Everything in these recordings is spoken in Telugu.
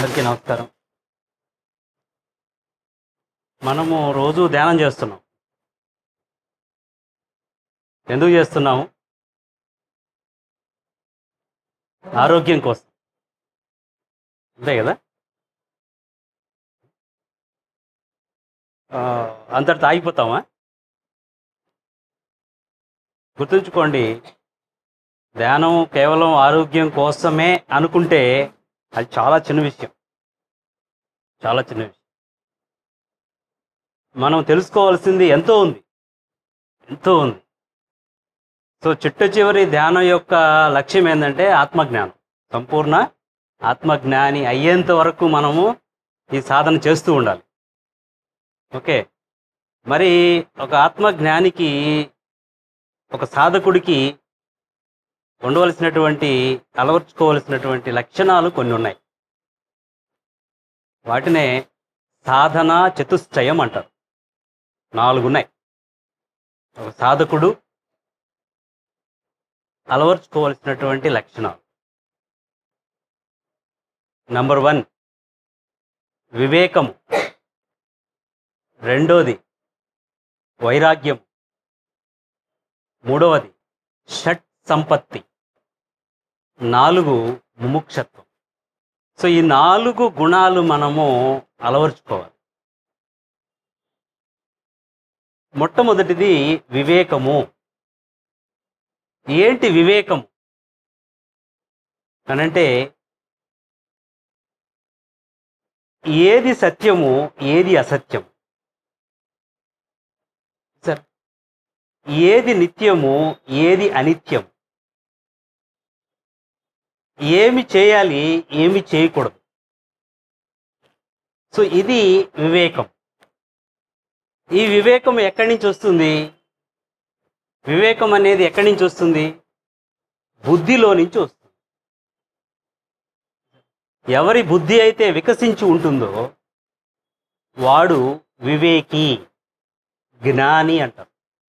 అందరికీ నమస్కారం మనము రోజు ధ్యానం చేస్తున్నాం ఎందుకు చేస్తున్నాము ఆరోగ్యం కోసం అంతే కదా ఆ, అంతటితో ఆగిపోతామా గుర్తుంచుకోండి ధ్యానం కేవలం ఆరోగ్యం కోసమే అనుకుంటే అది చాలా చిన్న విషయం చాలా చిన్న విషయం మనం తెలుసుకోవాల్సింది ఎంతో ఉంది ఎంతో ఉంది సో చిట్ట చివరి ధ్యానం యొక్క లక్ష్యం ఏంటంటే ఆత్మజ్ఞానం సంపూర్ణ ఆత్మజ్ఞాని అయ్యేంత వరకు మనము ఈ సాధన చేస్తూ ఉండాలి ఓకే మరి ఒక ఆత్మజ్ఞానికి ఒక సాధకుడికి ఉండవలసినటువంటి అలవర్చుకోవలసినటువంటి లక్షణాలు కొన్ని ఉన్నాయి వాటినే సాధన చతుష్టయం అంటారు నాలుగు ఉన్నాయి ఒక సాధకుడు అలవర్చుకోవలసినటువంటి లక్షణాలు నంబర్ వన్ వివేకము రెండోది వైరాగ్యం మూడవది షట్ సంపత్తి నాలుగు ముముక్షత్వం సో ఈ నాలుగు గుణాలు మనము అలవర్చుకోవాలి మొట్టమొదటిది వివేకము ఏంటి వివేకము అనంటే ఏది సత్యము ఏది అసత్యం సార్ ఏది నిత్యము ఏది అనిత్యం ఏమి చేయాలి ఏమి చేయకూడదు సో ఇది వివేకం ఈ వివేకం ఎక్కడి నుంచి వస్తుంది వివేకం అనేది ఎక్కడి నుంచి వస్తుంది బుద్ధిలో నుంచి వస్తుంది ఎవరి బుద్ధి అయితే వికసించి ఉంటుందో వాడు వివేకి జ్ఞాని అంటారు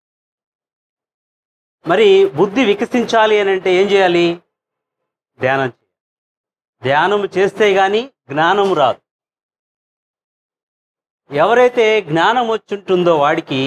మరి బుద్ధి వికసించాలి అని అంటే ఏం చేయాలి ధ్యానం చేయాలి ధ్యానం చేస్తే గాని జ్ఞానం రాదు ఎవరైతే జ్ఞానం వచ్చుంటుందో వాడికి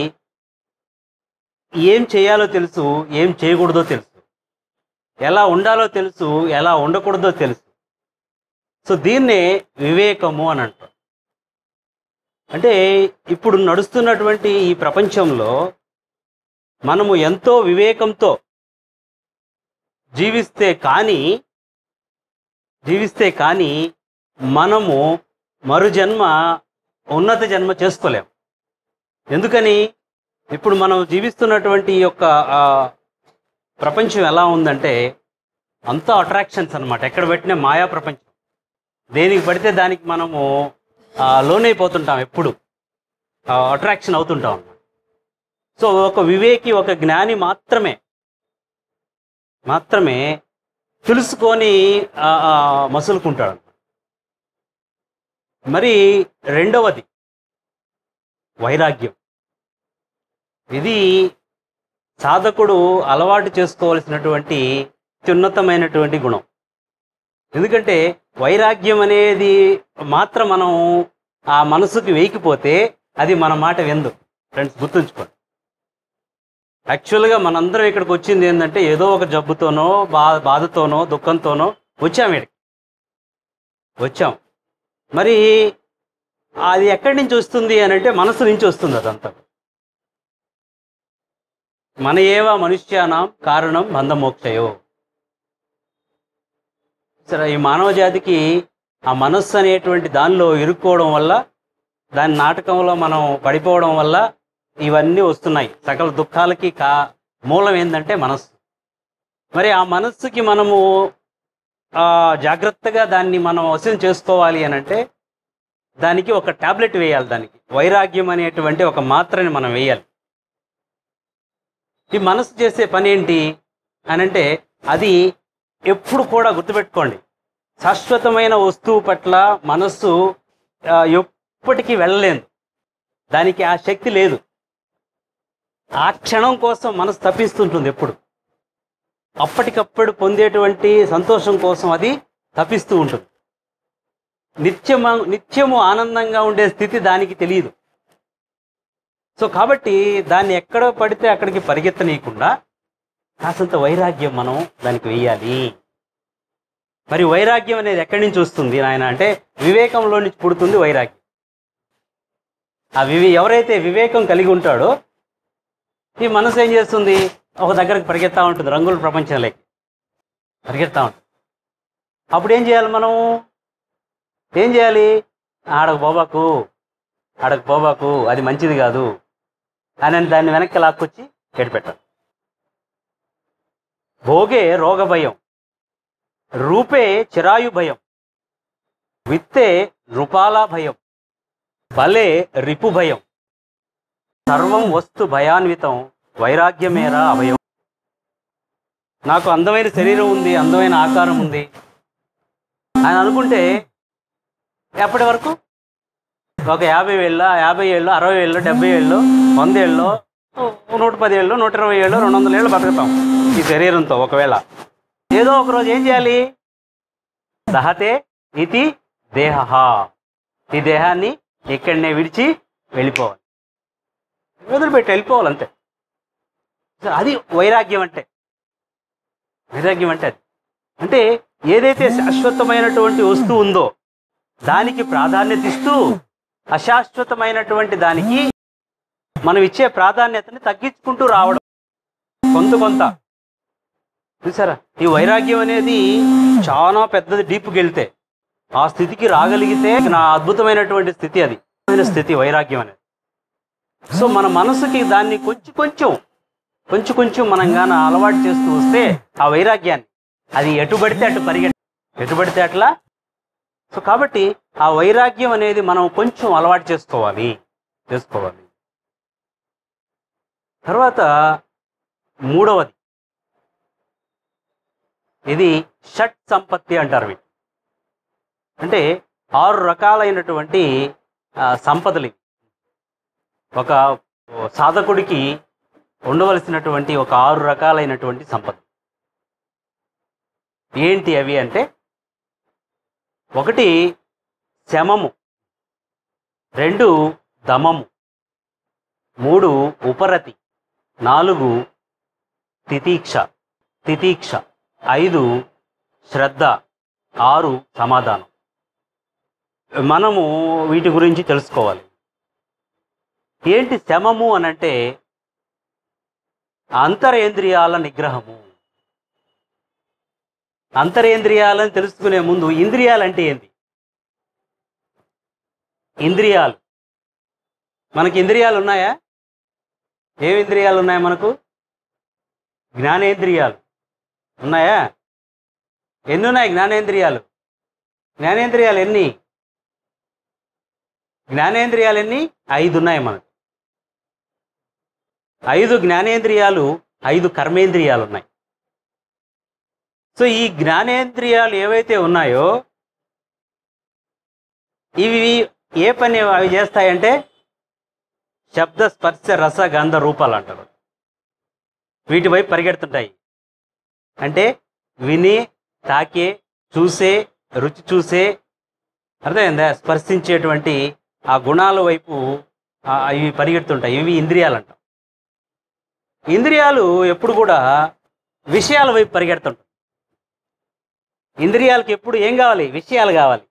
ఏం చేయాలో తెలుసు ఏం చేయకూడదో తెలుసు ఎలా ఉండాలో తెలుసు ఎలా ఉండకూడదో తెలుసు సో దీన్నే వివేకము అని అంటారు అంటే ఇప్పుడు నడుస్తున్నటువంటి ఈ ప్రపంచంలో మనము ఎంతో వివేకంతో జీవిస్తే కానీ జీవిస్తే కానీ మనము మరు జన్మ ఉన్నత జన్మ చేసుకోలేం ఎందుకని ఇప్పుడు మనం జీవిస్తున్నటువంటి ఈ యొక్క ఆ, ప్రపంచం ఎలా ఉందంటే అంతా అట్రాక్షన్స్ అన్నమాట ఎక్కడ పెట్టినా మాయా ప్రపంచం దేనికి పడితే దానికి మనము ఆ, లోనైపోతుంటాం ఎప్పుడు అట్రాక్షన్ అవుతుంటాం అన్నమాట సో ఒక వివేకి ఒక జ్ఞాని మాత్రమే మాత్రమే తెలుసుకొని ఆ, ఆ, మసులుకుంటాడు మరి రెండవది వైరాగ్యం ఇది సాధకుడు అలవాటు చేసుకోవాల్సినటువంటి అత్యున్నతమైనటువంటి గుణం ఎందుకంటే వైరాగ్యం అనేది మాత్రం మనం ఆ మనసుకు వేయకపోతే అది మన మాట విందు ఫ్రెండ్స్ గుర్తుంచుకోండి యాక్చువల్గా మనందరం ఇక్కడికి వచ్చింది ఏంటంటే ఏదో ఒక జబ్బుతోనో బా బాధతోనో దుఃఖంతోనో వచ్చాం ఇక్కడికి వచ్చాం మరి అది ఎక్కడి నుంచి వస్తుంది అని అంటే మనసు నుంచి వస్తుంది అదంతా మన ఏవ మనుష్యానాం కారణం బంధమోక్షయో సరే ఈ మానవ జాతికి ఆ మనస్సు అనేటువంటి దానిలో ఇరుక్కోవడం వల్ల దాని నాటకంలో మనం పడిపోవడం వల్ల ఇవన్నీ వస్తున్నాయి సకల దుఃఖాలకి కా మూలం ఏంటంటే మనస్సు మరి ఆ మనస్సుకి మనము ఆ, జాగ్రత్తగా దాన్ని మనం వశం చేసుకోవాలి అని అంటే దానికి ఒక టాబ్లెట్ వేయాలి దానికి వైరాగ్యం అనేటువంటి ఒక మాత్రని మనం వేయాలి ఈ మనసు చేసే పని ఏంటి అని అంటే అది ఎప్పుడు కూడా గుర్తుపెట్టుకోండి శాశ్వతమైన వస్తువు పట్ల మనస్సు ఆ, ఎప్పటికీ వెళ్ళలేదు దానికి ఆ శక్తి లేదు ఆ క్షణం కోసం మనసు తప్పిస్తుంటుంది ఎప్పుడు అప్పటికప్పుడు పొందేటువంటి సంతోషం కోసం అది తప్పిస్తూ ఉంటుంది నిత్యము నిత్యము ఆనందంగా ఉండే స్థితి దానికి తెలియదు సో కాబట్టి దాన్ని ఎక్కడ పడితే అక్కడికి పరిగెత్తనీయకుండా కాసంత వైరాగ్యం మనం దానికి వెయ్యాలి మరి వైరాగ్యం అనేది ఎక్కడి నుంచి వస్తుంది నాయన అంటే వివేకంలో నుంచి పుడుతుంది వైరాగ్యం ఆ వివే ఎవరైతే వివేకం కలిగి ఉంటాడో ఈ మనసు ఏం చేస్తుంది ఒక దగ్గరకు పరిగెత్తా ఉంటుంది రంగుల ప్రపంచంలోకి పరిగెత్తా ఉంటుంది అప్పుడు ఏం చేయాలి మనం ఏం చేయాలి ఆడకు పోబాకు ఆడకు పోబాకు అది మంచిది కాదు అని దాన్ని వెనక్కి లాక్కొచ్చి పెట్టాలి భోగే రోగ భయం రూపే చిరాయు భయం విత్తే నృపాల భయం బలే రిపు భయం సర్వం వస్తు భయాన్వితం వైరాగ్యమేరా అభయం నాకు అందమైన శరీరం ఉంది అందమైన ఆకారం ఉంది ఆయన అనుకుంటే ఎప్పటి వరకు ఒక యాభై ఏళ్ళ యాభై ఏళ్ళు అరవై ఏళ్ళు డెబ్బై ఏళ్ళు వంద ఏళ్ళు నూట పది ఏళ్ళు నూట ఇరవై ఏళ్ళు రెండు వందల ఏళ్ళు బతుకుతాం ఈ శరీరంతో ఒకవేళ ఏదో ఒక రోజు ఏం చేయాలి దహతే ఇది దేహ ఈ దేహాన్ని ఇక్కడనే విడిచి వెళ్ళిపోవాలి వదిలిపెట్టి వెళ్ళిపోవాలి అంతే సో అది వైరాగ్యం అంటే వైరాగ్యం అంటే అది అంటే ఏదైతే శాశ్వతమైనటువంటి వస్తువు ఉందో దానికి ప్రాధాన్యత ఇస్తూ అశాశ్వతమైనటువంటి దానికి మనం ఇచ్చే ప్రాధాన్యతని తగ్గించుకుంటూ రావడం కొంత కొంత చూసారా ఈ వైరాగ్యం అనేది చాలా పెద్దది డీప్కి వెళ్తే ఆ స్థితికి రాగలిగితే నా అద్భుతమైనటువంటి స్థితి అది అద్భుతమైన స్థితి వైరాగ్యం అనేది సో మన మనసుకి దాన్ని కొంచెం కొంచెం కొంచెం కొంచెం మనం గాన అలవాటు చేస్తూ వస్తే ఆ వైరాగ్యాన్ని అది ఎటు పడితే అటు పరిగె ఎటు పడితే అట్లా సో కాబట్టి ఆ వైరాగ్యం అనేది మనం కొంచెం అలవాటు చేసుకోవాలి చేసుకోవాలి తర్వాత మూడవది ఇది షట్ సంపత్తి అంటారు వీటి అంటే ఆరు రకాలైనటువంటి ఆ, సంపదలు ఇవి. ఒక సాధకుడికి ఉండవలసినటువంటి ఒక ఆరు రకాలైనటువంటి సంపద ఏంటి అవి అంటే ఒకటి శమము రెండు దమము మూడు ఉపరతి నాలుగు తితీక్ష తితీక్ష ఐదు శ్రద్ధ ఆరు సమాధానం మనము వీటి గురించి తెలుసుకోవాలి ఏంటి శమము అనంటే అంతరేంద్రియాల నిగ్రహము అంతరేంద్రియాలని తెలుసుకునే ముందు ఇంద్రియాలు అంటే ఏంటి ఇంద్రియాలు మనకి ఇంద్రియాలు ఉన్నాయా ఏం ఇంద్రియాలు ఉన్నాయి మనకు జ్ఞానేంద్రియాలు ఉన్నాయా ఎన్ని ఉన్నాయి జ్ఞానేంద్రియాలు జ్ఞానేంద్రియాలు ఎన్ని జ్ఞానేంద్రియాలు ఎన్ని ఐదు ఉన్నాయి మనకు ఐదు జ్ఞానేంద్రియాలు ఐదు కర్మేంద్రియాలు ఉన్నాయి సో ఈ జ్ఞానేంద్రియాలు ఏవైతే ఉన్నాయో ఇవి ఏ పని అవి చేస్తాయంటే శబ్ద స్పర్శ రస గంధ రూపాలు అంటారు వీటి వైపు పరిగెడుతుంటాయి అంటే విని తాకే చూసే రుచి చూసే అర్థమైందా స్పర్శించేటువంటి ఆ గుణాల వైపు ఆ, ఇవి పరిగెడుతుంటాయి ఇవి ఇంద్రియాలు అంటాం ఇంద్రియాలు ఎప్పుడు కూడా విషయాల వైపు పరిగెడుతుంటాయి ఇంద్రియాలకు ఎప్పుడు ఏం కావాలి విషయాలు కావాలి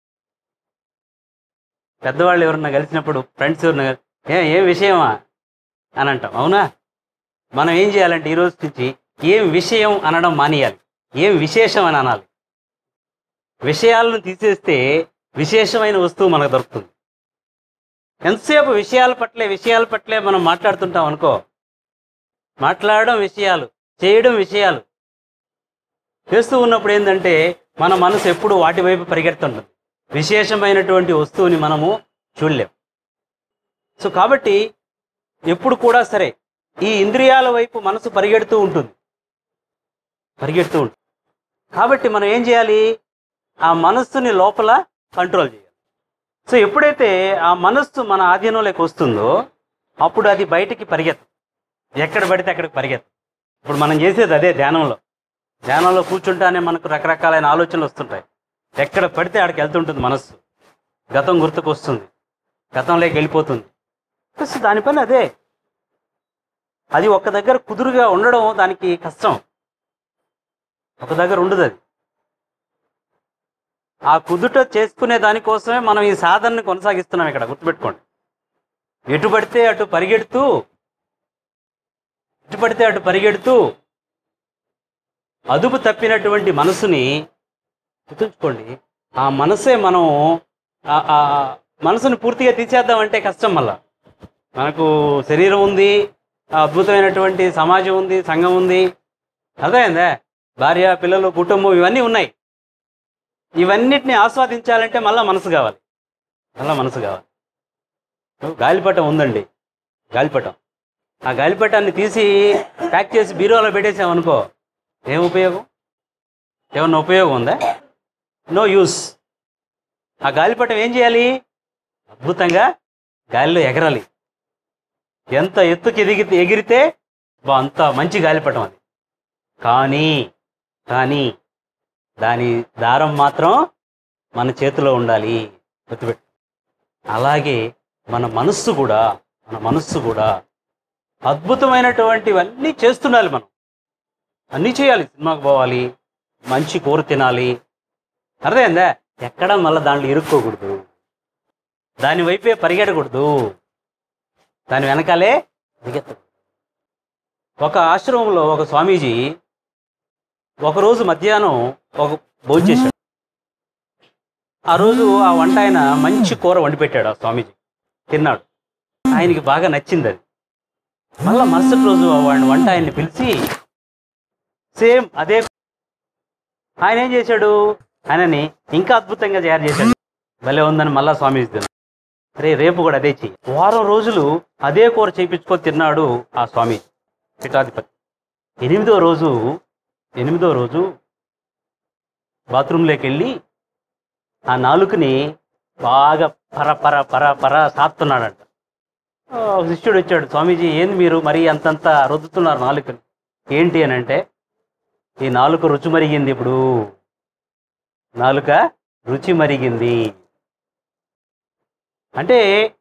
పెద్దవాళ్ళు ఎవరన్నా కలిసినప్పుడు ఫ్రెండ్స్ ఎవరన్నా కలిసి, ఏ ఏం విషయమా అని అంటాం అవునా మనం ఏం చేయాలంటే ఈ రోజు నుంచి ఏం విషయం అనడం మానేయాలి ఏం విశేషం అని అనాలి విషయాలను తీసేస్తే విశేషమైన వస్తువు మనకు దొరుకుతుంది ఎంతసేపు విషయాల పట్లే విషయాల పట్లే మనం మాట్లాడుతుంటాం అనుకో మాట్లాడడం విషయాలు చేయడం విషయాలు చేస్తూ ఉన్నప్పుడు ఏంటంటే మన మనసు ఎప్పుడు వాటి వైపు పరిగెడుతుంటుంది విశేషమైనటువంటి వస్తువుని మనము చూడలేం సో కాబట్టి ఎప్పుడు కూడా సరే ఈ ఇంద్రియాల వైపు మనసు పరిగెడుతూ ఉంటుంది పరిగెడుతూ ఉంటుంది కాబట్టి మనం ఏం చేయాలి ఆ మనస్సుని లోపల కంట్రోల్ చేయాలి సో ఎప్పుడైతే ఆ మనస్సు మన ఆధీనంలోకి వస్తుందో అప్పుడు అది బయటికి పరిగెత్తు ఎక్కడ పడితే అక్కడికి పరిగెత్తు ఇప్పుడు మనం చేసేది అదే ధ్యానంలో ధ్యానంలో కూర్చుంటానే మనకు రకరకాలైన ఆలోచనలు వస్తుంటాయి ఎక్కడ పడితే ఆడికి వెళ్తుంటుంది మనస్సు గతం గుర్తుకొస్తుంది గతంలోకి వెళ్ళిపోతుంది ప్లస్ దాని పని అదే అది ఒక దగ్గర కుదురుగా ఉండడం దానికి కష్టం ఒక దగ్గర ఉండదు అది ఆ కుదుట చేసుకునే దానికోసమే మనం ఈ సాధనని కొనసాగిస్తున్నాం ఇక్కడ గుర్తుపెట్టుకోండి ఎటు పడితే అటు పరిగెడుతూ ఎటు పడితే అటు పరిగెడుతూ అదుపు తప్పినటువంటి మనసుని గుర్తుంచుకోండి ఆ మనసే మనం ఆ- ఆ మనసుని పూర్తిగా తీసేద్దామంటే కష్టం మళ్ళా మనకు శరీరం ఉంది ఆ అద్భుతమైనటువంటి సమాజం ఉంది సంఘం ఉంది అర్థమైందా భార్య పిల్లలు కుటుంబం ఇవన్నీ ఉన్నాయి ఇవన్నిటిని ఆస్వాదించాలంటే మళ్ళా మనసు కావాలి మళ్ళా మనసు కావాలి గాలిపటం ఉందండి గాలిపటం ఆ గాలిపటాన్ని తీసి ప్యాక్ చేసి బీరోలో పెట్టేసామనుకో ఏం ఉపయోగం ఏమన్నా ఉపయోగం ఉందా నో యూస్ ఆ గాలిపటం ఏం చేయాలి అద్భుతంగా గాలిలో ఎగరాలి ఎంత ఎత్తుకి ఎదిగి ఎగిరితే బా అంత మంచి గాలిపటం అది కానీ కానీ దాని దారం మాత్రం మన చేతిలో ఉండాలి గుర్తుపెట్టు అలాగే మన మనస్సు కూడా మన మనస్సు కూడా అద్భుతమైనటువంటివన్నీ చేస్తుండాలి మనం అన్నీ చేయాలి సినిమాకి పోవాలి మంచి కూర తినాలి అర్థమైందా ఎక్కడ మళ్ళీ దాంట్లో ఇరుక్కోకూడదు దాని వైపే పరిగెడకూడదు దాని వెనకాలే పరిగెత్తకూడదు ఒక ఆశ్రమంలో ఒక స్వామీజీ ఒకరోజు మధ్యాహ్నం ఒక భోజనం చేశాడు ఆ రోజు ఆ వంట ఆయన మంచి కూర వండి పెట్టాడు ఆ స్వామీజీ తిన్నాడు ఆయనకి బాగా నచ్చింది అది మళ్ళా మరుసటి రోజు ఆ వాడిని వంట ఆయన్ని పిలిచి సేమ్ అదే ఆయన ఏం చేశాడు ఆయనని ఇంకా అద్భుతంగా తయారు చేశాడు భలే ఉందని మళ్ళా స్వామీజీ తిన్నాడు రే రేపు కూడా అదే చెయ్యి వారం రోజులు అదే కూర చేయించుకొని తిన్నాడు ఆ స్వామి పీఠాధిపతి ఎనిమిదో రోజు ఎనిమిదో రోజు బాత్రూంలోకి వెళ్ళి ఆ నాలుకని బాగా పర పర పర పర సాత్తున్నాడంట ఆ, ఒక శిష్యుడు వచ్చాడు స్వామీజీ ఏంది మీరు మరీ అంతంత రుద్దుతున్నారు నాలుకని ఏంటి అని అంటే ఈ నాలుక రుచి మరిగింది ఇప్పుడు నాలుక రుచి మరిగింది అంటే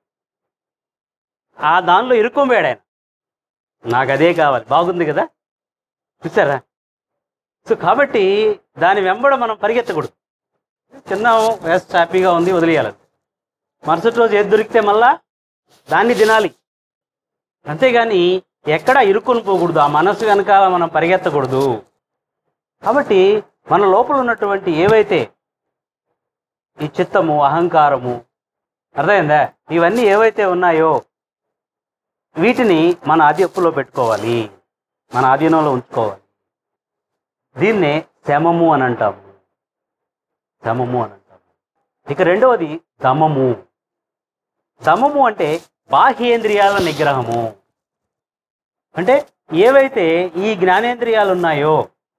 ఆ దానిలో ఇరుక్కోబోయాడు ఆయన నాకు అదే కావాలి బాగుంది కదా చూసారా సో కాబట్టి దాని వెంబడ మనం పరిగెత్తకూడదు తిన్నాము వేస్ట్ హ్యాపీగా ఉంది వదిలేయాలి మరుసటి రోజు ఏది దొరికితే మళ్ళా దాన్ని తినాలి అంతేగాని ఎక్కడ ఇరుక్కొని పోకూడదు ఆ మనసు వెనకాల మనం పరిగెత్తకూడదు కాబట్టి మన లోపల ఉన్నటువంటి ఏవైతే ఈ చిత్తము అహంకారము అర్థమైందా ఇవన్నీ ఏవైతే ఉన్నాయో వీటిని మన అదుపులో పెట్టుకోవాలి మన ఆధీనంలో ఉంచుకోవాలి దీన్నే శమము అని అంటాము శమము అని అంటాము ఇక రెండవది దమము దమము అంటే బాహ్యేంద్రియాల నిగ్రహము అంటే ఏవైతే ఈ జ్ఞానేంద్రియాలు ఉన్నాయో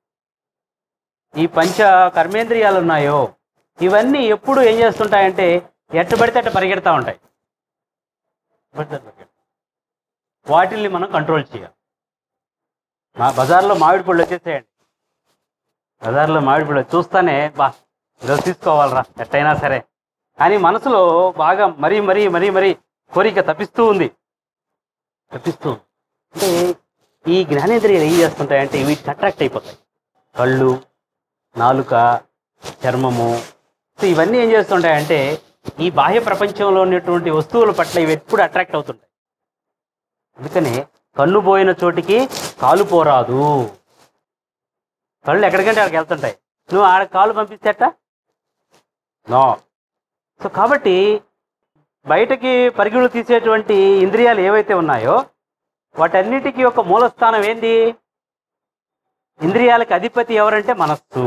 ఈ పంచ కర్మేంద్రియాలు ఉన్నాయో ఇవన్నీ ఎప్పుడు ఏం చేస్తుంటాయంటే ఎట్ట పడితే అట్ట పరిగెడతా ఉంటాయి పడితే అట్ట పరిగెడతాయి. వాటిల్ని మనం కంట్రోల్ చేయాలి మా బజార్లో మామిడి పళ్ళు వచ్చేసేయండి బజార్లో మామిడి పళ్ళు చూస్తానే బా ఈరోజు తీసుకోవాలరా ఎట్టయినా సరే అని మనసులో బాగా మరీ మరీ మరీ మరీ కోరిక తప్పిస్తూ ఉంది తప్పిస్తూ ఉంది. అంటే ఈ జ్ఞానేంద్రియాలు ఏం చేస్తుంటాయంటే వీటికి అట్రాక్ట్ అయిపోతాయి కళ్ళు నాలుక చర్మము సో ఇవన్నీ ఏం చేస్తుంటాయంటే ఈ బాహ్య ప్రపంచంలో ఉన్నటువంటి వస్తువుల పట్ల ఇవి ఎప్పుడు అట్రాక్ట్ అవుతుంటాయి అందుకనే కన్ను పోయిన చోటికి కాలు పోరాదు కళ్ళు ఎక్కడికంటే అక్కడికి వెళ్తుంటాయి నువ్వు ఆడ కాలు పంపిస్తేట నో సో కాబట్టి బయటకి పరిగులు తీసేటువంటి ఇంద్రియాలు ఏవైతే ఉన్నాయో వాటన్నిటికీ ఒక మూలస్థానం ఏంది ఇంద్రియాలకు అధిపతి ఎవరంటే మనస్సు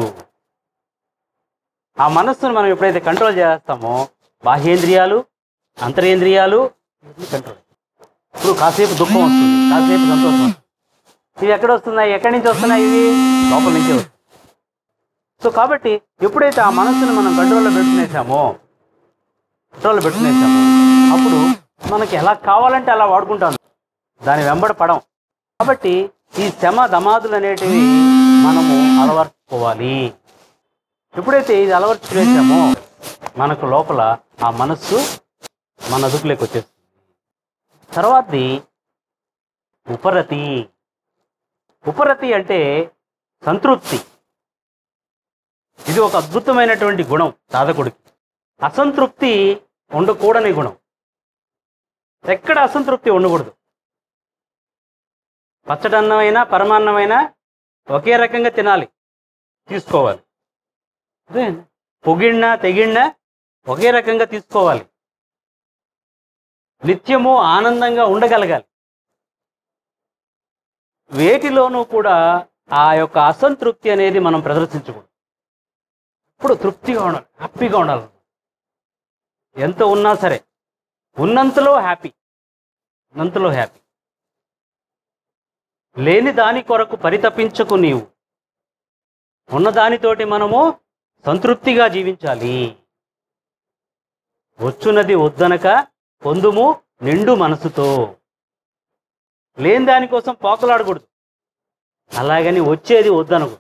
ఆ మనస్సును మనం ఎప్పుడైతే కంట్రోల్ చేస్తామో బాహ్యేంద్రియాలు అంతరేంద్రియాలు ఇవన్నీ కంట్రోల్ ఇప్పుడు కాసేపు దుఃఖం వస్తుంది కాసేపు సంతోషం వస్తుంది ఇవి ఎక్కడ వస్తున్నాయి ఎక్కడి నుంచి వస్తున్నాయి ఇవి లోపల నుంచి వస్తున్నాయి సో కాబట్టి ఎప్పుడైతే ఆ మనస్సును మనం కంట్రోల్లో పెట్టుకునేసామో కంట్రోల్లో పెట్టుకునేసామో అప్పుడు మనకి ఎలా కావాలంటే అలా వాడుకుంటాం దాని వెంబడ పడం కాబట్టి ఈ శమ దమాదులు అనేటివి మనము అలవర్చుకోవాలి ఎప్పుడైతే ఇది అలవర్చుకునేసామో మనకు లోపల ఆ మనస్సు మన అదుపులోకి వచ్చేస్తుంది తర్వాతది ఉపరతి ఉపరతి అంటే సంతృప్తి ఇది ఒక అద్భుతమైనటువంటి గుణం సాధకుడికి అసంతృప్తి ఉండకూడని గుణం ఎక్కడ అసంతృప్తి ఉండకూడదు పచ్చడన్నమైనా పరమాన్నమైనా ఒకే రకంగా తినాలి తీసుకోవాలి అదే పొగిడినా తెగిడినా ఒకే రకంగా తీసుకోవాలి నిత్యము ఆనందంగా ఉండగలగాలి వేటిలోనూ కూడా ఆ యొక్క అసంతృప్తి అనేది మనం ప్రదర్శించకూడదు ఇప్పుడు తృప్తిగా ఉండాలి హ్యాపీగా ఉండాలి ఎంత ఉన్నా సరే ఉన్నంతలో హ్యాపీ ఉన్నంతలో హ్యాపీ లేని దాని కొరకు పరితపించకు నీవు ఉన్న దానితోటి మనము సంతృప్తిగా జీవించాలి వచ్చున్నది వద్దనక పొందుము నిండు మనసుతో లేని దానికోసం పోకలాడకూడదు అలాగని వచ్చేది వద్దనకూడదు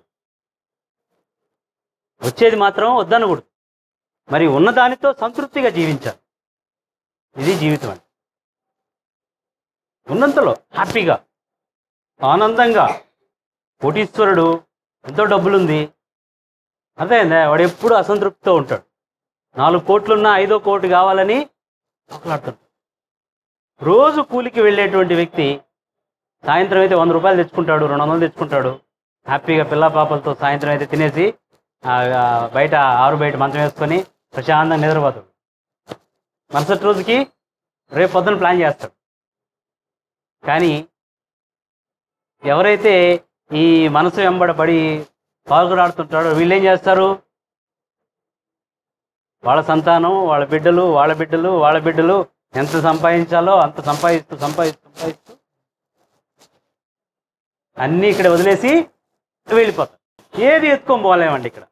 వచ్చేది మాత్రం వద్దనకూడదు మరి ఉన్న దానితో సంతృప్తిగా జీవించాలి ఇది జీవితం అంటే ఉన్నంతలో హ్యాపీగా ఆనందంగా కోటీశ్వరుడు ఎంతో డబ్బులుంది అదే వాడు ఎప్పుడు అసంతృప్తితో ఉంటాడు నాలుగు కోట్లున్నా ఐదో కోటి కావాలని మాట్లాడుతాడు రోజు కూలికి వెళ్ళేటువంటి వ్యక్తి సాయంత్రం అయితే వంద రూపాయలు తెచ్చుకుంటాడు రెండు వందలు తెచ్చుకుంటాడు హ్యాపీగా పిల్ల పాపలతో సాయంత్రం అయితే తినేసి ఆ, ఆ, బయట ఆరు బయట మంచం వేసుకొని ప్రశాంతంగా నిద్రపోతాడు మరుసటి రోజుకి రేపు పొద్దున ప్లాన్ చేస్తాడు కానీ ఎవరైతే ఈ మనసు వెంబడబడి పాల్గొనాడుతుంటాడో వీళ్ళు ఏం చేస్తారు వాళ్ళ సంతానం వాళ్ళ బిడ్డలు వాళ్ళ బిడ్డలు వాళ్ళ బిడ్డలు ఎంత సంపాదించాలో అంత సంపాదిస్తూ సంపాదిస్తూ సంపాదిస్తూ అన్నీ ఇక్కడ వదిలేసి వెళ్ళిపోతారు ఏది ఎత్తుకొని పోలేమండి ఇక్కడ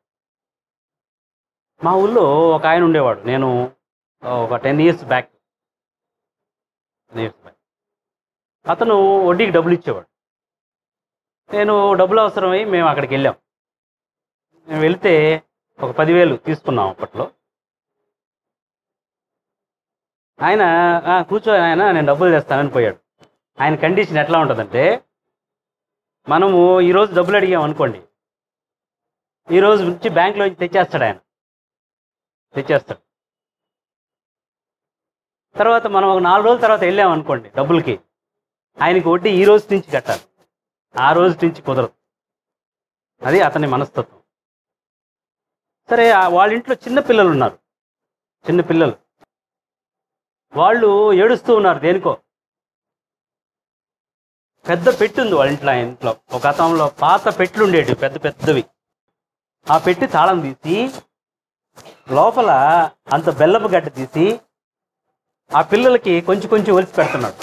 మా ఊళ్ళో ఒక ఆయన ఉండేవాడు నేను ఒక ten years back years back అతను వడ్డీకి డబ్బులు ఇచ్చేవాడు నేను డబ్బులు అవసరమై మేము అక్కడికి వెళ్ళాం మేము వెళ్తే ఒక పదివేలు తీసుకున్నాం అప్పట్లో ఆయన "ఆ, కూర్చో ఆయన నేను డబ్బులు తెస్తానని పోయాడు ఆయన కండిషన్ ఎట్లా ఉంటుందంటే మనము ఈరోజు డబ్బులు అడిగాం అనుకోండి ఈ రోజు నుంచి బ్యాంక్లో నుంచి తెచ్చేస్తాడు ఆయన తెచ్చేస్తాడు తర్వాత మనం ఒక నాలుగు రోజుల తర్వాత వెళ్ళాం అనుకోండి డబ్బులకి ఆయనకి వడ్డీ ఈ రోజు నుంచి కట్టాలి ఆ రోజు నుంచి కుదరదు అది అతని మనస్తత్వం సరే ఆ వాళ్ళ ఇంట్లో చిన్న పిల్లలు ఉన్నారు చిన్న పిల్లలు వాళ్ళు ఏడుస్తూ ఉన్నారు దేనికో పెద్ద పెట్టి ఉంది వాళ్ళ ఇంట్లో ఆయన ఇంట్లో ఒక గతంలో పాత పెట్లు ఉండేవి పెద్ద పెద్దవి ఆ పెట్టి తాళం తీసి లోపల అంత బెల్లపు గడ్డ తీసి ఆ పిల్లలకి కొంచెం కొంచెం ఒలిచి పెడుతున్నాడు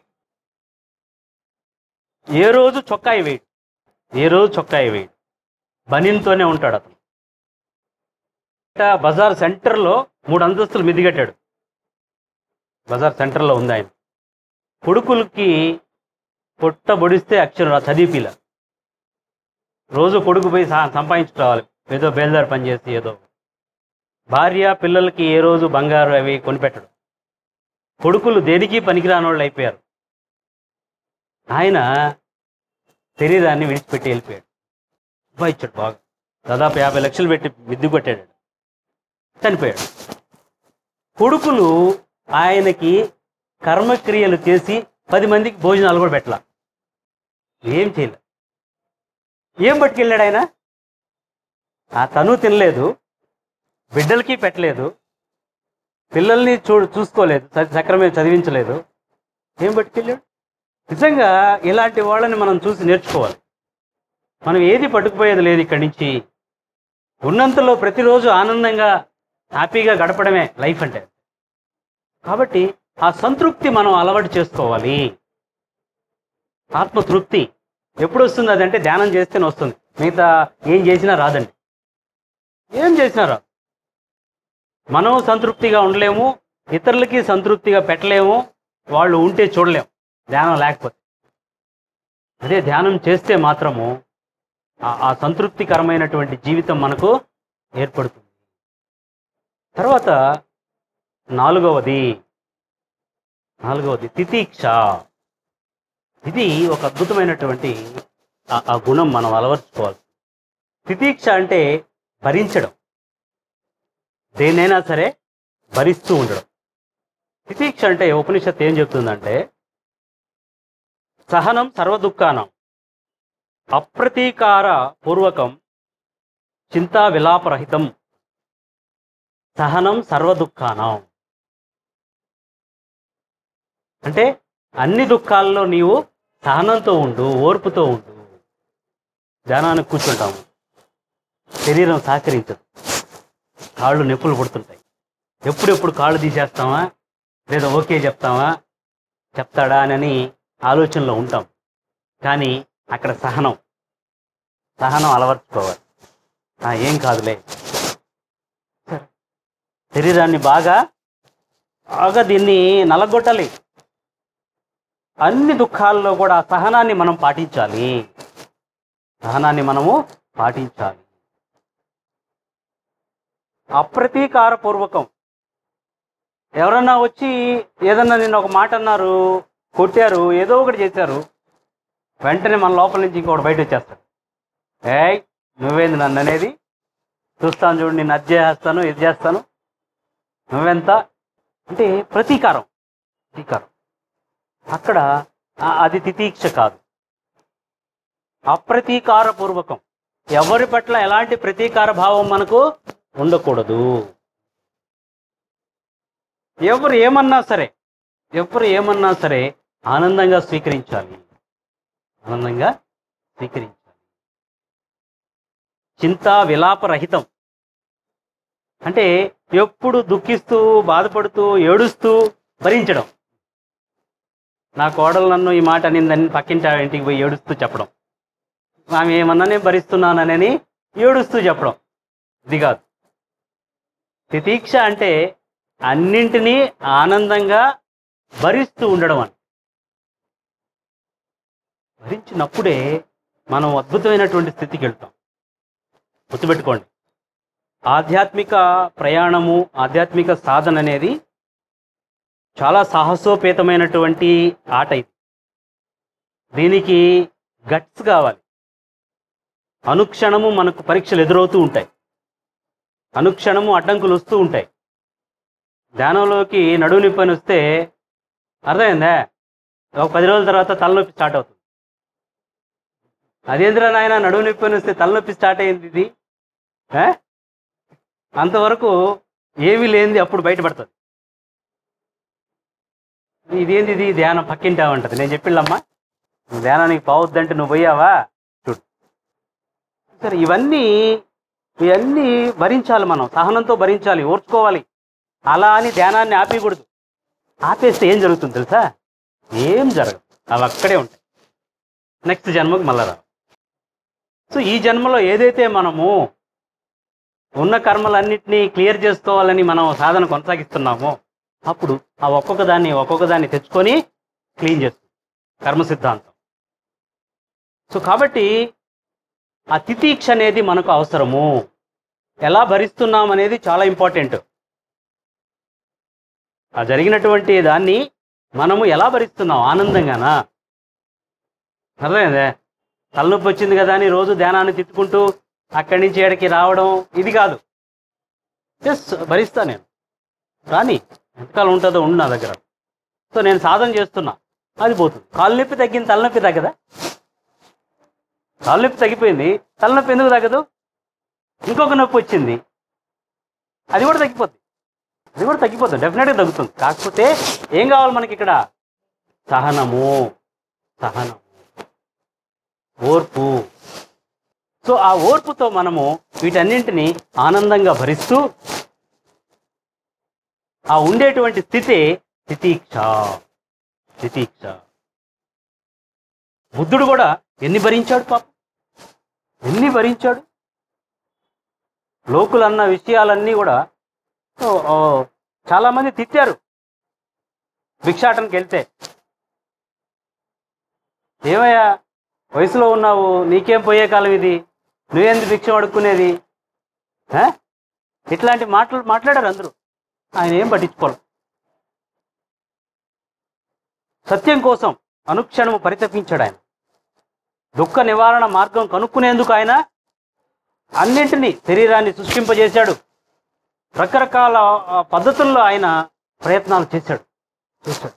ఏ రోజు చొక్కాయి వేయడు ఏ రోజు చొక్కాయి వేయడు బనీన్తోనే ఉంటాడు అతను ఇట బజార్ సెంటర్లో మూడు అంతస్తులు మిదిగట్టాడు బజార్ సెంటర్లో ఉంది ఆయన కొడుకులకి పొట్ట బొడిస్తే అక్షరం రా చదివిపిల రోజు కొడుకు పోయి సా- సంపాదించుకోవాలి ఏదో బేల్దారి పని చేసి ఏదో భార్య పిల్లలకి ఏ రోజు బంగారు అవి కొనిపెట్టడు కొడుకులు దేనికి పనికిరాని వాళ్ళు అయిపోయారు ఆయన శరీరాన్ని విడిచిపెట్టి వెళ్ళిపోయాడు అబ్బా ఇచ్చాడు బాగా దాదాపు యాభై లక్షలు పెట్టి మిద్దు కొట్టాడు చనిపోయాడు కొడుకులు ఆయనకి కర్మక్రియలు చేసి పది మందికి భోజనాలు కూడా పెట్టలా ఏం చేయలే ఏం పట్టుకెళ్ళాడు ఆయన ఆ తను తినలేదు బిడ్డలకి పెట్టలేదు పిల్లల్ని చూ చూసుకోలేదు స- సక్రమంగా చదివించలేదు ఏం పట్టుకెళ్ళాడు నిజంగా ఇలాంటి వాళ్ళని మనం చూసి నేర్చుకోవాలి మనం ఏది పట్టుకుపోయేది లేదు ఇక్కడి నుంచి ఉన్నంతలో ప్రతిరోజు ఆనందంగా హ్యాపీగా గడపడమే లైఫ్ అంటే కాబట్టి ఆ సంతృప్తి మనం అలవాటు చేసుకోవాలి ఆత్మతృప్తి ఎప్పుడు వస్తుంది అదంటే ధ్యానం చేస్తేనే వస్తుంది మిగతా ఏం చేసినా రాదండి ఏం చేసినా రాదు మనం సంతృప్తిగా ఉండలేము ఇతరులకి సంతృప్తిగా పెట్టలేము వాళ్ళు ఉంటే చూడలేము ధ్యానం లేకపోతే అదే ధ్యానం చేస్తే మాత్రము ఆ- ఆ సంతృప్తికరమైనటువంటి జీవితం మనకు ఏర్పడుతుంది తర్వాత నాలుగవది నాలుగవది తితీక్ష ఇది ఒక అద్భుతమైనటువంటి ఆ- ఆ గుణం మనం అలవర్చుకోవాలి తితీక్ష అంటే భరించడం దేనైనా సరే భరిస్తూ ఉండడం తితీక్ష అంటే ఉపనిషత్ ఏం చెప్తుందంటే సహనం సర్వదుఃఖానం అప్రతీకార పూర్వకం చింతా విలాపరహితం సహనం సర్వదుఃఖానం అంటే అన్ని దుఃఖాల్లో నీవు సహనంతో ఉండు ఓర్పుతో ఉండు ధ్యానానికి కూర్చుంటాము శరీరం సహకరించదు కాళ్ళు నొప్పులు పుడుతుంటాయి ఎప్పుడెప్పుడు కాళ్ళు తీసేస్తామా లేదా ఓకే చెప్తామా చెప్తాడా అని ఆలోచనలో ఉంటాం కానీ అక్కడ సహనం సహనం అలవర్చుకోవాలి ఆ, ఏం కాదులే సరే. శరీరాన్ని బాగా బాగా దీన్ని నలగొట్టాలి అన్ని దుఃఖాల్లో కూడా ఆ సహనాన్ని మనం పాటించాలి సహనాన్ని మనము పాటించాలి అప్రతీకార పూర్వకం ఎవరన్నా వచ్చి ఏదన్నా నిన్న ఒక మాట అన్నారు కొట్టారు ఏదో ఒకటి చేశారు వెంటనే మన లోపల నుంచి ఇంకొకటి బయట వచ్చేస్తాడు ఏయ్ నువ్వేంది నన్ను అనేది చూస్తాను చూడు నేను అది చేస్తాను ఇది చేస్తాను నువ్వెంత అంటే ప్రతీకారం ప్రతీకారం అక్కడ ఆ- అది తితీక్ష కాదు అప్రతీకార పూర్వకం ఎవరి పట్ల ఎలాంటి ప్రతీకార భావం మనకు ఉండకూడదు ఎవరు ఏమన్నా సరే ఎవరు ఏమన్నా సరే ఆనందంగా స్వీకరించాలి ఆనందంగా స్వీకరించాలి చింతా విలాపరహితం అంటే ఎప్పుడు దుఃఖిస్తూ బాధపడుతూ ఏడుస్తూ భరించడం నా కోడలు నన్ను ఈ మాట నిందని పక్కింటి ఆవిడ ఇంటికి పోయి ఏడుస్తూ చెప్పడం ఆమె ఏమన్నా నేను భరిస్తున్నానని ఏడుస్తూ చెప్పడం ఇది కాదు తితీక్ష అంటే అన్నింటినీ ఆనందంగా భరిస్తూ ఉండడం అని భరించినప్పుడే మనం అద్భుతమైనటువంటి స్థితికి వెళ్తాం గుర్తుపెట్టుకోండి ఆధ్యాత్మిక ప్రయాణము ఆధ్యాత్మిక సాధన అనేది చాలా సాహసోపేతమైనటువంటి ఆట ఇది దీనికి గట్స్ కావాలి అనుక్షణము మనకు పరీక్షలు ఎదురవుతూ ఉంటాయి అనుక్షణము అడ్డంకులు వస్తూ ఉంటాయి ధ్యానంలోకి నడువు నొప్పి అని వస్తే అర్థమైందా ఒక పది రోజుల తర్వాత తలనొప్పి స్టార్ట్ అవుతుంది అదేంద్రా నాయన నడువు నొప్పి అని వస్తే తలనొప్పి స్టార్ట్ అయింది ఇది ఏ? అంతవరకు ఏమీ లేనిది అప్పుడు బయటపడుతుంది ఇదేంది ఇది ధ్యానం పక్కింటావంటది నేను చెప్పిళ్ళమ్మా నువ్వు ధ్యానానికి పోవద్దంటే నువ్వు పోయావా చూడు సరే ఇవన్నీ ఇవన్నీ భరించాలి మనం సహనంతో భరించాలి ఓర్చుకోవాలి అలా అని ధ్యానాన్ని ఆపేయకూడదు ఆపేస్తే ఏం జరుగుతుంది తెలుసా ఏం జరగదు అవి అక్కడే ఉంటాయి నెక్స్ట్ జన్మకు మళ్ళా రావు సో ఈ జన్మలో ఏదైతే మనము ఉన్న కర్మలన్నింటినీ క్లియర్ చేసుకోవాలని మనం సాధన కొనసాగిస్తున్నామో అప్పుడు ఆ ఒక్కొక్క దాన్ని ఒక్కొక్క దాన్ని తెచ్చుకొని క్లీన్ చేస్తుంది కర్మ సిద్ధాంతం సో కాబట్టి ఆ తితీక్ష అనేది మనకు అవసరము ఎలా భరిస్తున్నాం అనేది చాలా ఇంపార్టెంట్ ఆ జరిగినటువంటి దాన్ని మనము ఎలా భరిస్తున్నాం ఆనందంగానా అర్థమైందే తలనొప్పి వచ్చింది కదా అని రోజు ధ్యానాన్ని తిట్టుకుంటూ అక్కడి నుంచి ఏడకి రావడం ఇది కాదు జస్ట్ భరిస్తా నేను కానీ ఎంతకాలం ఉంటుందో ఉండు నా దగ్గర సో నేను సాధన చేస్తున్నా అది పోతుంది కాలు నొప్పి తగ్గింది తలనొప్పి తగ్గదా కాలు నొప్పి తగ్గిపోయింది తలనొప్పి ఎందుకు తగ్గదు ఇంకొక నొప్పి వచ్చింది అది కూడా తగ్గిపోద్ది అది కూడా తగ్గిపోతుంది డెఫినెట్గా తగ్గుతుంది కాకపోతే ఏం కావాలి మనకి ఇక్కడ సహనము సహనం ఓర్పు సో ఆ ఓర్పుతో మనము వీటన్నింటినీ ఆనందంగా భరిస్తూ ఆ ఉండేటువంటి స్థితి తితీక్ష తితీక్ష బుద్ధుడు కూడా ఎన్ని భరించాడు పాప ఎన్ని భరించాడు లోకులన్న విషయాలన్నీ కూడా ఓ, ఓ, చాలా మంది తిట్టారు భిక్షాటనకి వెళ్తే ఏమయ్యా వయసులో ఉన్నావు నీకేం పోయే కాలం ఇది నువ్వేంది భిక్షం అడుక్కునేది ఆ? ఇట్లాంటి మాటలు మాట్లాడారు అందరూ ఆయన ఏం పట్టించుకోరు సత్యం కోసం అనుక్షణము పరితపించాడు ఆయన దుఃఖ నివారణ మార్గం కనుక్కునేందుకు ఆయన అన్నింటినీ శరీరాన్ని సృష్టింపజేశాడు రకరకాల ఆ, పద్ధతుల్లో ఆయన ప్రయత్నాలు చేశాడు చేశాడు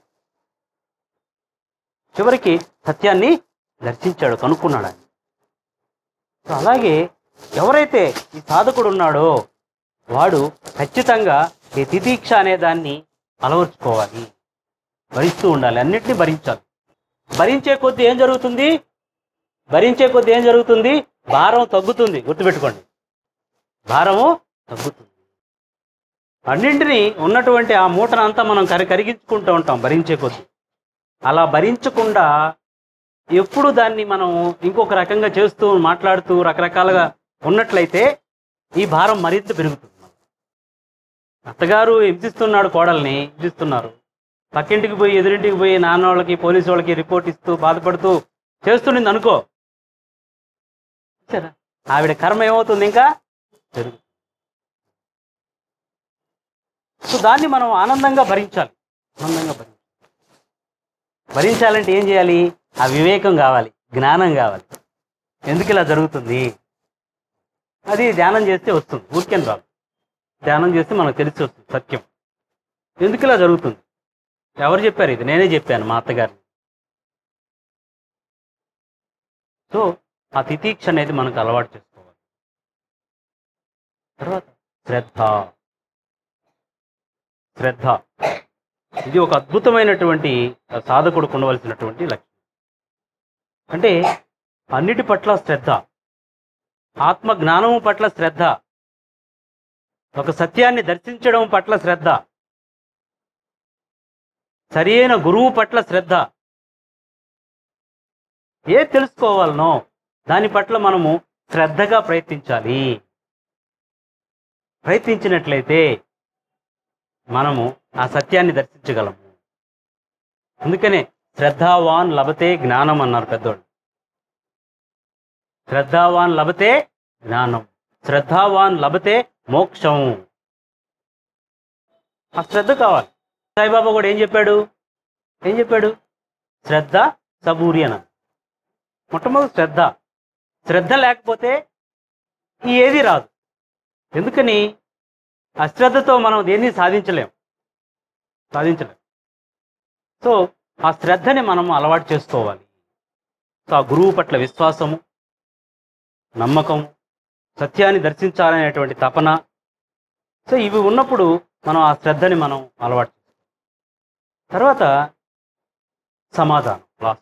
చివరికి సత్యాన్ని దర్శించాడు కనుక్కున్నాడు ఆయన సో అలాగే ఎవరైతే ఈ సాధకుడు ఉన్నాడో వాడు ఖచ్చితంగా ఈ తితీక్ష అనే దాన్ని అలవర్చుకోవాలి భరిస్తూ ఉండాలి అన్నిటినీ భరించాలి భరించే కొద్దీ ఏం జరుగుతుంది భరించే కొద్దీ ఏం జరుగుతుంది భారం తగ్గుతుంది గుర్తుపెట్టుకోండి భారము తగ్గుతుంది అన్నింటినీ ఉన్నటువంటి ఆ మూటను అంతా మనం కరి కరిగించుకుంటూ ఉంటాం భరించే కొద్దీ అలా భరించకుండా ఎప్పుడు దాన్ని మనం ఇంకొక రకంగా చేస్తూ మాట్లాడుతూ రకరకాలుగా ఉన్నట్లయితే ఈ భారం మరింత పెరుగుతుంది అత్తగారు హింసిస్తున్నాడు కోడల్ని హింసిస్తున్నారు పక్కింటికి పోయి ఎదురింటికి పోయి నాన్న వాళ్ళకి పోలీసు వాళ్ళకి రిపోర్ట్ ఇస్తూ బాధపడుతూ చేస్తుండింది అనుకో సరే ఆవిడ కర్మ ఏమవుతుంది ఇంకా పెరుగు సో దాన్ని మనం ఆనందంగా భరించాలి ఆనందంగా భరించాలి భరించాలంటే ఏం చేయాలి ఆ వివేకం కావాలి జ్ఞానం కావాలి ఎందుకు ఇలా జరుగుతుంది అది ధ్యానం చేస్తే వస్తుంది ఊరికేం రాదు ధ్యానం చేస్తే మనకు తెలిసి వస్తుంది సత్యం ఎందుకు ఇలా జరుగుతుంది ఎవరు చెప్పారు ఇది నేనే చెప్పాను మా అత్తగారిని సో ఆ తితీక్ష అనేది మనకు అలవాటు చేసుకోవాలి తర్వాత శ్రద్ధ శ్రద్ధ ఇది ఒక అద్భుతమైనటువంటి సాధకుడు ఉండవలసినటువంటి లక్ష్యం అంటే అన్నిటి పట్ల శ్రద్ధ ఆత్మ జ్ఞానము పట్ల శ్రద్ధ ఒక సత్యాన్ని దర్శించడం పట్ల శ్రద్ధ సరియైన గురువు పట్ల శ్రద్ధ ఏ తెలుసుకోవాలనో దాని పట్ల మనము శ్రద్ధగా ప్రయత్నించాలి ప్రయత్నించినట్లయితే మనము ఆ సత్యాన్ని దర్శించగలము అందుకనే శ్రద్ధావాన్ లభతే జ్ఞానం అన్నారు పెద్దోళ్ళు శ్రద్ధావాన్ లభతే జ్ఞానం శ్రద్ధావాన్ లభతే మోక్షం ఆ శ్రద్ధ కావాలి సాయిబాబా కూడా ఏం చెప్పాడు ఏం చెప్పాడు శ్రద్ధ సబూరి అన్న మొట్టమొదటి శ్రద్ధ శ్రద్ధ లేకపోతే ఈ ఏది రాదు ఎందుకని అశ్రద్ధతో మనం దేన్ని సాధించలేం సాధించలేం సో ఆ శ్రద్ధని మనం అలవాటు చేసుకోవాలి సో ఆ గురువు పట్ల విశ్వాసము నమ్మకం సత్యాన్ని దర్శించాలనేటువంటి తపన సో ఇవి ఉన్నప్పుడు మనం ఆ శ్రద్ధని మనం అలవాటు చేసుకోవాలి తర్వాత సమాధానం లాస్ట్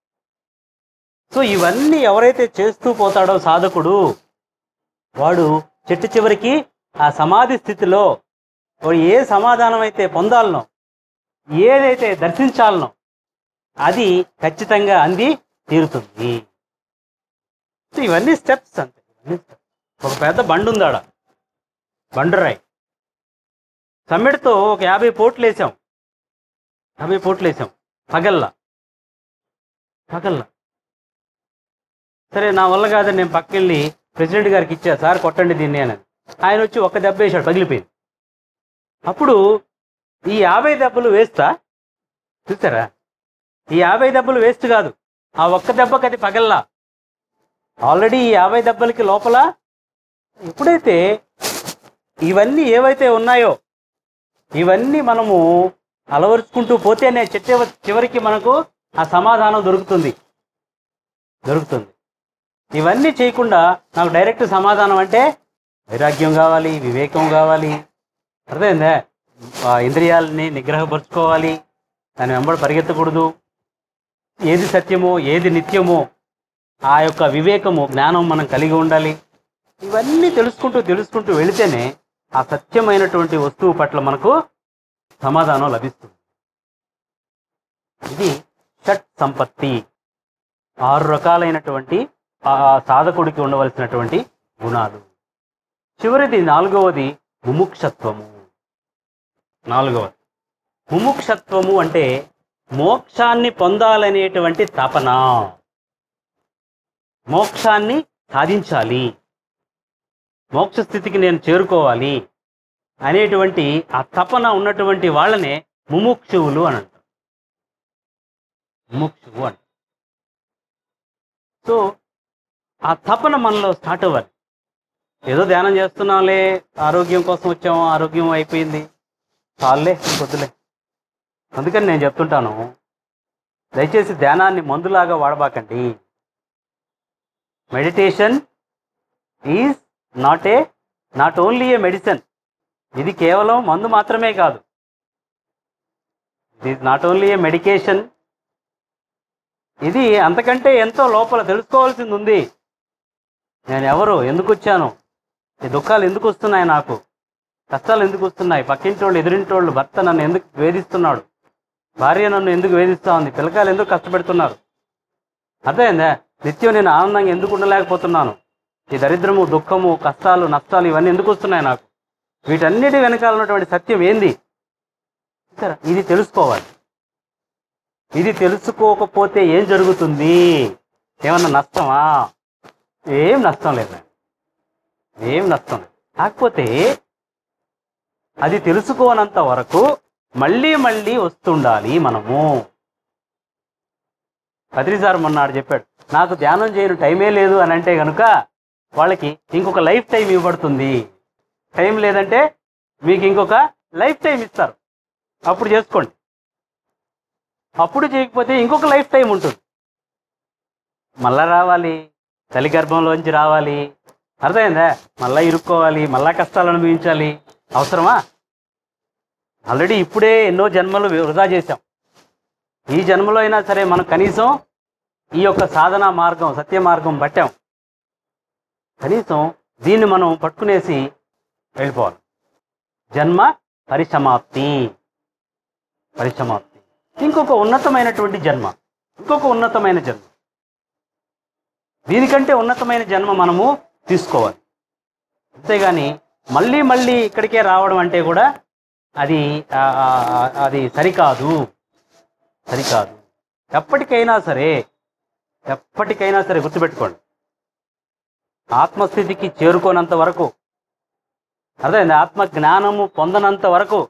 సో ఇవన్నీ ఎవరైతే చేస్తూ పోతాడో సాధకుడు వాడు చెట్టు చివరికి ఆ సమాధి స్థితిలో వాడు ఏ సమాధానం అయితే పొందాలనో ఏదైతే దర్శించాలనో అది ఖచ్చితంగా అంది తీరుతుంది సో ఇవన్నీ స్టెప్స్ అంతే ఇవన్నీ steps. ఒక పెద్ద బండి ఉంది ఆడ బండరాయి సమ్మెడితో ఒక యాభై పోట్లు వేసాం యాభై పోట్లు వేసాం పగల్లా పగల్లా సరే నా వల్ల కాదని నేను పక్కెళ్ళి ప్రెసిడెంట్ గారికి ఇచ్చా సార్ కొట్టండి దీన్ని అని ఆయన వచ్చి ఒక్క దెబ్బ వేసాడు పగిలిపోయింది అప్పుడు ఈ యాభై దెబ్బలు వేస్తా చూసారా ఈ యాభై దెబ్బలు వేస్ట్ కాదు ఆ ఒక్క దెబ్బకి అది పగల్లా ఆల్రెడీ ఈ యాభై దెబ్బలకి లోపల ఎప్పుడైతే ఇవన్నీ ఏవైతే ఉన్నాయో ఇవన్నీ మనము అలవరుచుకుంటూ పోతేనే చెట్టు చివరికి మనకు ఆ సమాధానం దొరుకుతుంది దొరుకుతుంది ఇవన్నీ చేయకుండా నాకు డైరెక్ట్ సమాధానం అంటే వైరాగ్యం కావాలి వివేకం కావాలి అర్థమైందా ఆ ఇంద్రియాలని నిగ్రహపరుచుకోవాలి దాని వెంబడి పరిగెత్తకూడదు ఏది సత్యమో ఏది నిత్యమో ఆ యొక్క వివేకము జ్ఞానం మనం కలిగి ఉండాలి ఇవన్నీ తెలుసుకుంటూ తెలుసుకుంటూ వెళితేనే ఆ సత్యమైనటువంటి వస్తువు పట్ల మనకు సమాధానం లభిస్తుంది ఇది షట్ సంపత్తి ఆరు రకాలైనటువంటి ఆ సాధకుడికి ఉండవలసినటువంటి గుణాలు చివరిది నాలుగవది ముముక్షత్వము నాలుగవది ముముక్షత్వము అంటే మోక్షాన్ని పొందాలనేటువంటి తపన మోక్షాన్ని సాధించాలి మోక్ష స్థితికి నేను చేరుకోవాలి అనేటువంటి ఆ తపన ఉన్నటువంటి వాళ్ళనే ముముక్షువులు అని అంటారు ముముక్షువు అంట సో ఆ తపన మనలో స్టార్ట్ అవ్వాలి ఏదో ధ్యానం చేస్తున్నాంలే ఆరోగ్యం కోసం వచ్చాము ఆరోగ్యం అయిపోయింది చాలులే వద్దులే అందుకని నేను చెప్తుంటాను దయచేసి ధ్యానాన్ని మందులాగా వాడబాకండి meditation is not a not only a medicine ఇది కేవలం మందు మాత్రమే కాదు ఇది నాట్ ఓన్లీ ఏ మెడికేషన్ ఇది అంతకంటే ఎంతో లోపల తెలుసుకోవాల్సింది ఉంది నేను ఎవరు ఎందుకు వచ్చాను ఈ దుఃఖాలు ఎందుకు వస్తున్నాయి నాకు కష్టాలు ఎందుకు వస్తున్నాయి పక్కింటోళ్ళు ఎదురింటోళ్ళు భర్త నన్ను ఎందుకు వేధిస్తున్నాడు భార్య నన్ను ఎందుకు వేధిస్తా ఉంది పిల్లకాయలు ఎందుకు కష్టపెడుతున్నారు అర్థమైందా నిత్యం నేను ఆనందంగా ఎందుకు ఉండలేకపోతున్నాను ఈ దరిద్రము దుఃఖము కష్టాలు నష్టాలు ఇవన్నీ ఎందుకు వస్తున్నాయి నాకు వీటన్నిటి వెనకాల ఉన్నటువంటి సత్యం ఏంది చూసారా? ఇది తెలుసుకోవాలి ఇది తెలుసుకోకపోతే ఏం జరుగుతుంది ఏమన్నా నష్టమా ఏం నష్టం లేదు ఏం నష్టం లేదు కాకపోతే అది తెలుసుకోనంత వరకు మళ్ళీ మళ్ళీ వస్తుండాలి మనము కదిరిసార్ మొన్నాడు చెప్పాడు నాకు ధ్యానం చేయను టైమే లేదు అని అంటే కనుక వాళ్ళకి ఇంకొక లైఫ్ టైం ఇవ్వబడుతుంది టైం లేదంటే మీకు ఇంకొక లైఫ్ టైం ఇస్తారు అప్పుడు చేసుకోండి అప్పుడు చేయకపోతే ఇంకొక లైఫ్ టైం ఉంటుంది మళ్ళా రావాలి తల్లి గర్భంలోంచి రావాలి అర్థమైందా మళ్ళా ఇరుక్కోవాలి మళ్ళా కష్టాలు అనుభవించాలి అవసరమా ఆల్రెడీ ఇప్పుడే ఎన్నో జన్మలు వృధా చేశాం ఈ జన్మలో అయినా సరే మనం కనీసం ఈ యొక్క సాధన మార్గం సత్య మార్గం పట్టాం కనీసం దీన్ని మనం పట్టుకునేసి వెళ్ళిపోవాలి జన్మ పరిసమాప్తి పరిసమాప్తి ఇంకొక ఉన్నతమైనటువంటి జన్మ ఇంకొక ఉన్నతమైన జన్మ దీనికంటే ఉన్నతమైన జన్మ మనము తీసుకోవాలి అంతేగాని మళ్ళీ మళ్ళీ ఇక్కడికే రావడం అంటే కూడా అది ఆ, ఆ, ఆ, అది సరికాదు సరికాదు ఎప్పటికైనా సరే ఎప్పటికైనా సరే గుర్తుపెట్టుకోండి ఆత్మస్థితికి చేరుకోనంత వరకు అర్థమైంది ఆత్మ జ్ఞానము పొందనంత వరకు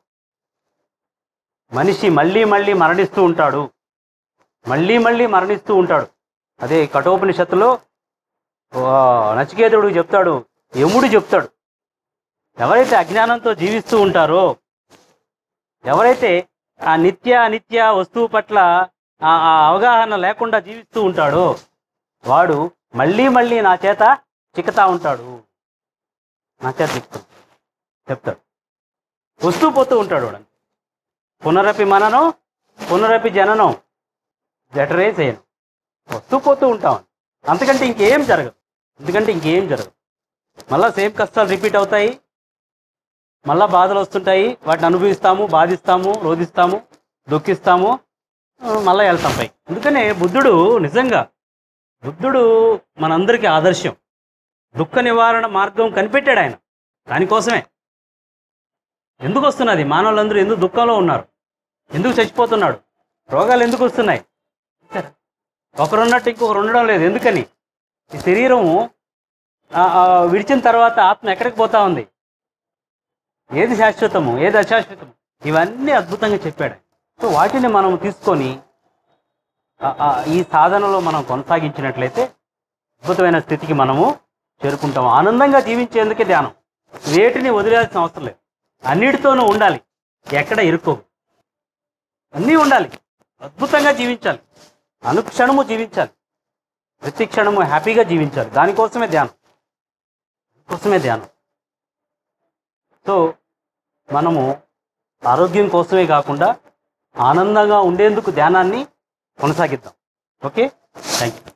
మనిషి మళ్ళీ మళ్ళీ మరణిస్తూ ఉంటాడు మళ్ళీ మళ్ళీ మరణిస్తూ ఉంటాడు అదే కఠోపనిషత్తులో ఆ, నచికేతుడు చెప్తాడు యముడు చెప్తాడు ఎవరైతే అజ్ఞానంతో జీవిస్తూ ఉంటారో ఎవరైతే ఆ నిత్య అనిత్య వస్తువు పట్ల ఆ ఆ అవగాహన లేకుండా జీవిస్తూ ఉంటాడో వాడు మళ్ళీ మళ్ళీ నా చేత చిక్కుతా ఉంటాడు నా చేత చిక్కుతాడు చెప్తాడు వస్తూ పోతూ ఉంటాడు వాడు పునరపి మననం పునరపి జననం జఠరే చేయను వస్తూ పోతూ ఉంటాం అంతకంటే ఇంకేం జరగదు ఎందుకంటే ఇంకేం జరగదు మళ్ళా సేమ్ కష్టాలు రిపీట్ అవుతాయి మళ్ళా బాధలు వస్తుంటాయి వాటిని అనుభవిస్తాము బాధిస్తాము రోధిస్తాము దుఃఖిస్తాము ఆ, మళ్ళా వెళ్తాం పై అందుకనే బుద్ధుడు నిజంగా బుద్ధుడు మనందరికీ ఆదర్శం దుఃఖ నివారణ మార్గం కనిపెట్టాడు ఆయన దానికోసమే ఎందుకు వస్తున్నది మానవులందరూ ఎందుకు దుఃఖంలో ఉన్నారు ఎందుకు చచ్చిపోతున్నాడు రోగాలు ఎందుకు వస్తున్నాయి చూసారా? ఒకరున్నట్టు ఇంకొకరు ఉండడం లేదు ఎందుకని ఈ శరీరము ఆ, ఆ, విడిచిన తర్వాత ఆత్మ ఎక్కడికి పోతా ఉంది ఏది శాశ్వతము ఏది అశాశ్వతము ఇవన్నీ అద్భుతంగా చెప్పాడు ఆయన. సో వాటిని మనం తీసుకొని ఆ, ఆ, ఈ సాధనలో మనం కొనసాగించినట్లయితే అద్భుతమైన స్థితికి మనము చేరుకుంటాం ఆనందంగా జీవించేందుకే ధ్యానం వేటిని వదిలేయాల్సిన అవసరం లేదు అన్నిటితోనూ ఉండాలి ఎక్కడ ఇరుక్కోవు అన్నీ ఉండాలి అద్భుతంగా జీవించాలి అనుక్షణము జీవించాలి ప్రతి క్షణము హ్యాపీగా జీవించాలి దానికోసమే ధ్యానం కోసమే ధ్యానం సో మనము ఆరోగ్యం కోసమే కాకుండా ఆనందంగా ఉండేందుకు ధ్యానాన్ని కొనసాగిద్దాం ఓకే థ్యాంక్ యూ